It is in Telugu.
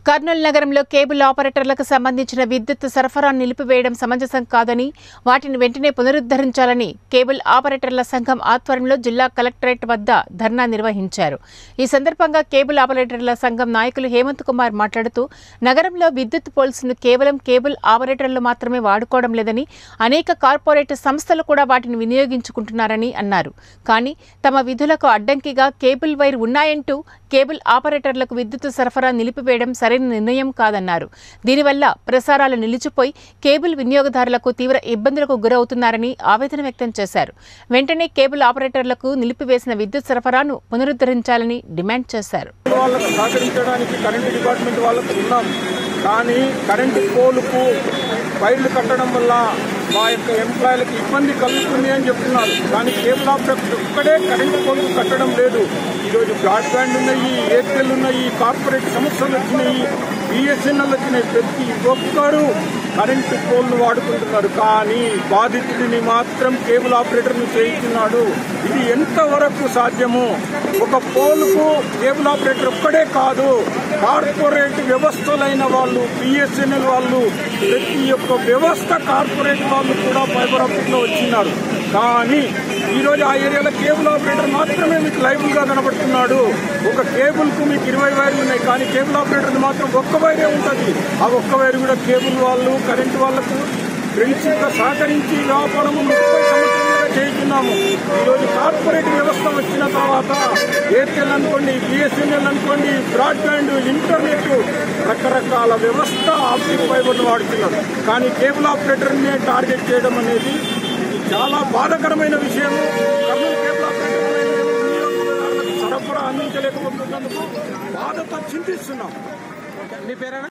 కర్నూలు నగరంలో కేబుల్ ఆపరేటర్లకు సంబంధించిన విద్యుత్ సరఫరా నిలిపివేయడం సమంజసం కాదని వాటిని వెంటనే పునరుద్ధరించాలని కేబుల్ ఆపరేటర్ల సంఘం ఆధ్వర్యంలో జిల్లా కలెక్టరేట్ వద్ద ధర్నా నిర్వహించారు ఈ సందర్భంగా కేబుల్ ఆపరేటర్ల సంఘం నాయకులు హేమంత్ కుమార్ మాట్లాడుతూ నగరంలో విద్యుత్ పోల్స్ను కేవలం కేబుల్ ఆపరేటర్లు మాత్రమే వాడుకోవడం లేదని అనేక కార్పొరేట్ సంస్థలు కూడా వాటిని వినియోగించుకుంటున్నారని అన్నారు కానీ తమ విధులకు అడ్డంకిగా కేబుల్ వైర్ ఉన్నాయంటూ కేబుల్ ఆపరేటర్లకు విద్యుత్ సరఫరా నిలిపివేయడం సరైన నిర్ణయం కాదన్నారు దీనివల్ల ప్రసారాలు నిలిచిపోయి కేబుల్ వినియోగదారులకు తీవ్ర ఇబ్బందులకు గురవుతున్నారని ఆవేదన వ్యక్తం చేశారు వెంటనే కేబుల్ ఆపరేటర్లకు నిలిపివేసిన విద్యుత్ సరఫరాను పునరుద్ధరించాలని డిమాండ్ చేశారు వాళ్ళకు సహకరించడానికి కరెంటు డిపార్ట్మెంట్ వాళ్ళకు ఉన్నాం కానీ కరెంటు పోలుకు వైర్లు కట్టడం వల్ల మా యొక్క ఎంప్లాయీలకు ఇబ్బంది కలుగుతుంది అని చెప్తున్నారు కానీ కేబుల్ ఆపరేటర్ ఒక్కడే కరెంటు పోలుకు కట్టడం లేదు ఈరోజు బ్రాడ్బ్యాండ్ ఉన్నాయి ఎయిర్టెల్ ఉన్నాయి కార్పొరేట్ సంస్థలు వచ్చినాయి బిఎస్ఎన్ఎల్ వచ్చినాయి ప్రతి ఒక్కరూ కరెంటు పోల్ను వాడుకుంటున్నారు కానీ బాధితుడిని మాత్రం కేబుల్ ఆపరేటర్ను చేయించున్నాడు ఇది ఎంతవరకు సాధ్యము ఒక పోలుకు కేబుల్ ఆపరేటర్ ఒక్కడే కాదు కార్పొరేట్ వ్యవస్థలైన వాళ్ళు బిఎస్ఎన్ఎల్ వాళ్ళు ప్రతి ఒక్క వ్యవస్థ కార్పొరేట్ వాళ్ళు కూడా ఫైబర్ ఆప్టిక్ లో వచ్చినారు కానీ ఈరోజు ఆ ఏరియాలో కేబుల్ ఆపరేటర్ మాత్రమే మీకు లైబుల్ గా కనబడుతున్నాడు ఒక కేబుల్ కు మీకు ఇరవై వైర్లు ఉన్నాయి కానీ కేబుల్ ఆపరేటర్ మాత్రం ఒక్క వైరే ఉంటుంది ఆ ఒక్క వైర్ కూడా కేబుల్ వాళ్ళు కరెంటు వాళ్ళకు ఫ్రెండ్షిప్ గా సహకరించి వ్యాపారము ముప్పై సంవత్సరాలుగా చేస్తున్నాము ఈరోజు కార్పొరేట్ వ్యవస్థ వచ్చిన తర్వాత ఎయిర్టెల్ అనుకోండి బిఎస్ఎన్ఎల్ అనుకోండి బ్రాడ్బ్యాండ్ ఇంటర్నెట్ రకరకాల వ్యవస్థ ఆప్టిక్ ఫైబర్లు వాడుతున్నారు కానీ కేబుల్ ఆపరేటర్ని టార్గెట్ చేయడం అనేది ఇది చాలా బాధాకరమైన విషయం కర్నూలు కేబుల్ ఆపరేటర్ అనేది వినియోగదారులకు సరఫరా అందించలేకపోతున్నందుకు బాధతో చింతిస్తున్నాం మీ పేరేనా